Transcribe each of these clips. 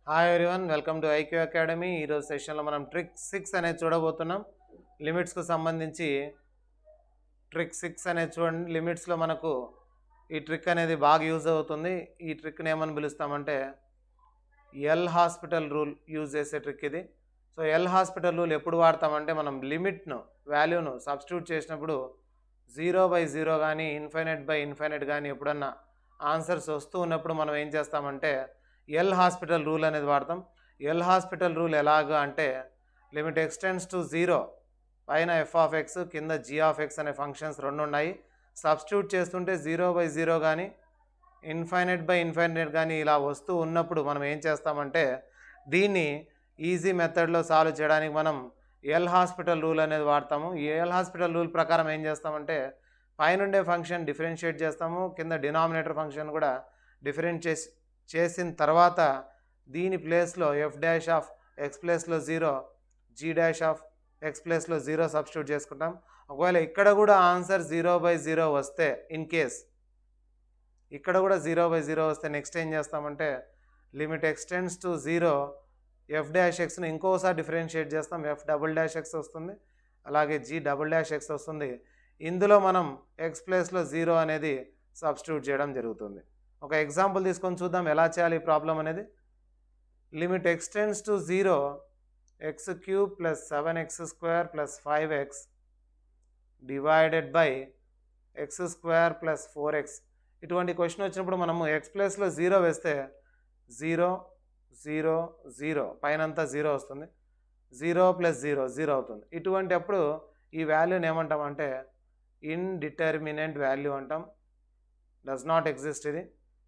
hi everyone welcome to IQ academy ఈరోజు సెషన్లో మనం ట్రిక్ సిక్స్ అనేది చూడబోతున్నాం లిమిట్స్కు సంబంధించి ట్రిక్ సిక్స్ అనేది చూడండి లిమిట్స్లో మనకు ఈ ట్రిక్ అనేది బాగా యూజ్ అవుతుంది ఈ ట్రిక్ని ఏమని పిలుస్తామంటే ఎల్ హాస్పిటల్ రూల్ యూజ్ చేసే ట్రిక్ ఇది సో ఎల్ హాస్పిటల్ రూల్ ఎప్పుడు వాడతామంటే మనం లిమిట్ను వాల్యూను సబ్స్టిట్యూట్ చేసినప్పుడు జీరో బై జీరో కానీ ఇన్ఫైనైట్ బై ఇన్ఫైనైట్ కానీ ఎప్పుడన్నా ఆన్సర్స్ వస్తూ ఉన్నప్పుడు మనం ఏం చేస్తామంటే ఎల్ హాస్పిటల్ రూల్ అనేది వాడతాం ఎల్ హాస్పిటల్ రూల్ ఎలాగా అంటే లిమిట్ ఎక్స్టెండ్స్ టు జీరో పైన ఎఫ్ ఆఫ్ ఎక్స్ కింద జీ ఆఫ్ ఎక్స్ అనే ఫంక్షన్స్ రెండు ఉన్నాయి సబ్స్టిట్యూట్ చేస్తుంటే జీరో బై జీరో కానీ ఇన్ఫైనైట్ బై ఇన్ఫైనైట్ కానీ ఇలా వస్తూ ఉన్నప్పుడు మనం ఏం చేస్తామంటే దీన్ని ఈజీ మెథడ్లో సాల్వ్ చేయడానికి మనం ఎల్ హాస్పిటల్ రూల్ అనేది వాడతాము ఈ ఎల్ హాస్పిటల్ రూల్ ప్రకారం ఏం చేస్తామంటే పైనుండే ఫంక్షన్ డిఫరెన్షియేట్ చేస్తాము కింద డినామినేటర్ ఫంక్షన్ కూడా డిఫరెన్షియేట్ చేసిన తర్వాత దీని ప్లేస్లో ఎఫ్ డాష్ ఆఫ్ ఎక్స్ ప్లేస్లో zero g dash of x ప్లేస్లో జీరో సబ్స్టిట్యూట్ చేసుకుంటాం ఒకవేళ ఇక్కడ కూడా ఆన్సర్ జీరో బై జీరో వస్తే ఇన్ కేస్ ఇక్కడ కూడా జీరో బై జీరో వస్తే నెక్స్ట్ ఏం చేస్తామంటే limit extends to zero f dash ఎక్స్ని ఇంకోసారి డిఫరెన్షియేట్ చేస్తాం ఎఫ్ డబుల్ డాష్ ఎక్స్ వస్తుంది అలాగే జీ డబుల్ డాష్ ఎక్స్ వస్తుంది ఇందులో మనం ఎక్స్ ప్లేస్లో జీరో అనేది సబ్స్టిట్యూట్ చేయడం జరుగుతుంది ఒక ఎగ్జాంపుల్ తీసుకొని చూద్దాం ఎలా చేయాలి ఈ ప్రాబ్లం అనేది limit extends to zero x cube plus seven x square plus five x divided by x square plus four x ఇటువంటి క్వశ్చన్ వచ్చినప్పుడు మనము ఎక్స్ ప్లేస్లో జీరో వేస్తే జీరో జీరో జీరో పైనంతా జీరో వస్తుంది జీరో ప్లస్ జీరో జీరో అవుతుంది ఇటువంటి అప్పుడు ఈ వాల్యూని ఏమంటామంటే ఇన్డిటర్మినెంట్ వాల్యూ అంటాం డస్ నాట్ ఎగ్జిస్ట్ ఇది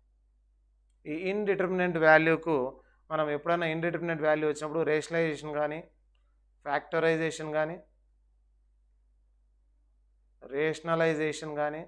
ఈ ఇన్డిటర్మినెంట్ వాల్యూకు మనం ఎప్పుడైనా ఇన్డిటర్మినెంట్ వాల్యూ వచ్చినప్పుడు రేషనలైజేషన్ కానీ ఫ్యాక్టరైజేషన్ కానీ రేషనలైజేషన్ కానీ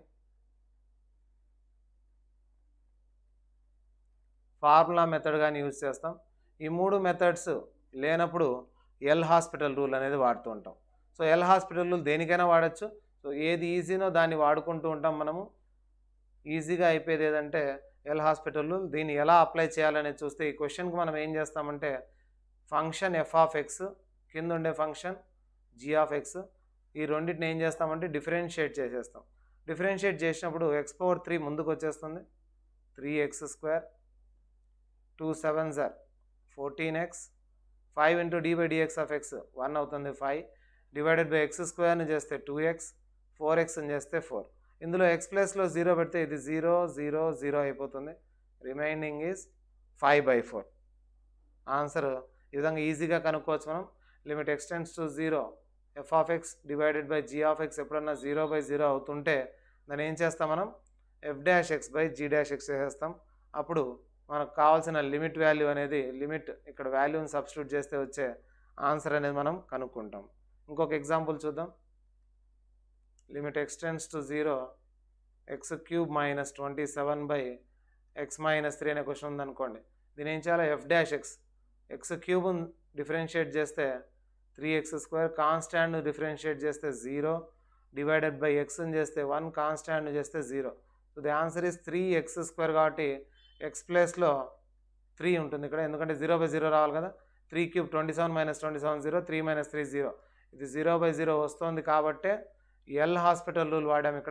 ఫార్ములా మెథడ్ కానీ యూజ్ చేస్తాం ఈ మూడు మెథడ్స్ లేనప్పుడు ఎల్ హాస్పిటల్ రూల్ అనేది వాడుతూ ఉంటాం సో ఎల్ హాస్పిటల్ రూల్ దేనికైనా వాడచ్చు సో ఏది ఈజీనో దాన్ని వాడుకుంటూ ఉంటాం మనము ఈజీగా అయిపోయేది ఏదంటే ఎల్ హాస్పిటల్ రూల్ దీన్ని ఎలా అప్లై చేయాలనేది చూస్తే ఈ క్వశ్చన్కి మనం ఏం చేస్తామంటే ఫంక్షన్ ఎఫ్ ఆఫ్ ఎక్స్ కింద ఉండే ఫంక్షన్ జీ ఆఫ్ ఎక్స్ ఈ రెండింటిని ఏం చేస్తామంటే డిఫరెన్షియేట్ చేసేస్తాం డిఫరెన్షియేట్ చేసినప్పుడు ఎక్స్ పవర్ త్రీ ముందుకు వచ్చేస్తుంది three x square two seven sir fourteen x five into d by dx of x one అవుతుంది ఫైవ్ డివైడెడ్ బై ఎక్స్ స్క్వేర్ని చేస్తే టూ ఎక్స్ ఫోర్ ఎక్స్ని చేస్తే ఫోర్ ఇందులో ఎక్స్ ప్లస్లో జీరో పెడితే ఇది జీరో జీరో జీరో అయిపోతుంది remaining is five by four answer ఈ విధంగా ఈజీగా కనుక్కోవచ్చు మనం limit extends to zero f of x divided by g of x ఎప్పుడన్నా జీరో బై జీరో అవుతుంటే దాన్ని ఏం చేస్తాం మనం f dash x by g dash x వేసేస్తాం అప్పుడు మనకు కావాల్సిన లిమిట్ వాల్యూ అనేది లిమిట్ ఇక్కడ వాల్యూని సబ్స్టిట్యూట్ చేస్తే వచ్చే ఆన్సర్ అనేది మనం కనుక్కుంటాం ఇంకొక ఎగ్జాంపుల్ చూద్దాం limit extends to zero x cube minus twenty seven by x minus three అనే క్వశ్చన్ ఉందనుకోండి దీని ఏం చేయాలి ఎఫ్ డాష్ ఎక్స్ ఎక్స్ క్యూబ్ని డిఫరెన్షియేట్ చేస్తే త్రీ ఎక్స్ స్క్వేర్ కాన్స్టాంట్ను డిఫరెన్షియేట్ చేస్తే జీరో డివైడెడ్ బై ఎక్స్ని చేస్తే వన్ కాన్స్టాంట్ను చేస్తే zero so the answer is three x square కాబట్టి ఎక్స్ ప్లేస్లో త్రీ ఉంటుంది ఇక్కడ ఎందుకంటే జీరో బై జీరో రావాలి కదా three cube twenty seven minus twenty seven zero three minus three zero ఇది జీరో బై జీరో వస్తుంది కాబట్టే ఎల్ హాస్పిటల్ రూల్ వాడాం ఇక్కడ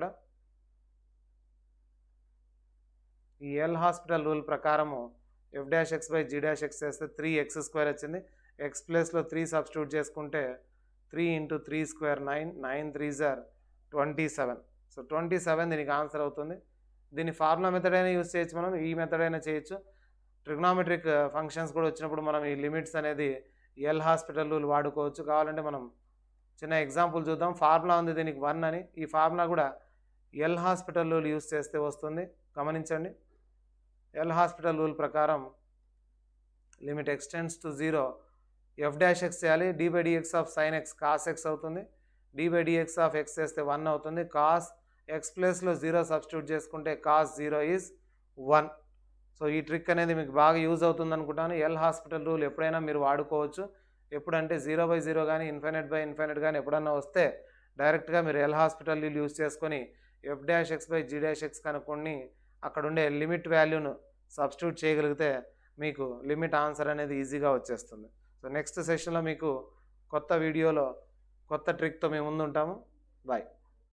ఈ ఎల్ హాస్పిటల్ రూల్ ప్రకారము f dash x by g dash x చేస్తే త్రీ ఎక్స్ స్క్వేర్ వచ్చింది x ప్లేస్లో త్రీ సబ్స్టిట్యూట్ చేసుకుంటే three into three square nine nine three are twenty seven so twenty seven దీనికి answer అవుతుంది దీన్ని ఫార్ములా మెథడ్ అయినా use చేయొచ్చు మనం ఈ మెథడ్ అయినా చేయొచ్చు ట్రిగ్నామెట్రిక్ ఫంక్షన్స్ కూడా వచ్చినప్పుడు మనం ఈ లిమిట్స్ అనేది ఎల్ హాస్పిటల్ రూల్ వాడుకోవచ్చు కావాలంటే మనం చిన్న ఎగ్జాంపుల్ చూద్దాం ఫార్ములా ఉంది దీనికి వన్ అని ఈ ఫార్ములా కూడా ఎల్ హాస్పిటల్ రూల్ యూజ్ చేస్తే వస్తుంది గమనించండి ఎల్ హాస్పిటల్ రూల్ ప్రకారం limit extends to zero f dash x చేయాలి d by dx of sin x cos x అవుతుంది d by dx of x చేస్తే వన్ అవుతుంది కాస్ ఎక్స్ ప్లేస్లో జీరో సబ్స్టిట్యూట్ చేసుకుంటే cos zero is one so ఈ trick అనేది మీకు బాగా యూజ్ అవుతుంది అనుకుంటాను ఎల్ హాస్పిటల్ రూల్ ఎప్పుడైనా మీరు వాడుకోవచ్చు ఎప్పుడంటే జీరో బై జీరో కానీ ఇన్ఫైనైట్ బై ఇన్ఫైనైట్ కానీ ఎప్పుడన్నా వస్తే డైరెక్ట్గా మీరు ఎల్ హాస్పిటల్ రూల్ యూజ్ చేసుకొని f dash x by g dash x కనుక్కొని అక్కడ ఉండే లిమిట్ వాల్యూను సబ్స్టిట్యూట్ చేయగలిగితే మీకు లిమిట్ ఆన్సర్ అనేది ఈజీగా వచ్చేస్తుంది సో నెక్స్ట్ సెషన్లో మీకు కొత్త వీడియోలో కొత్త ట్రిక్తో మేము ముందుంటాము బాయ్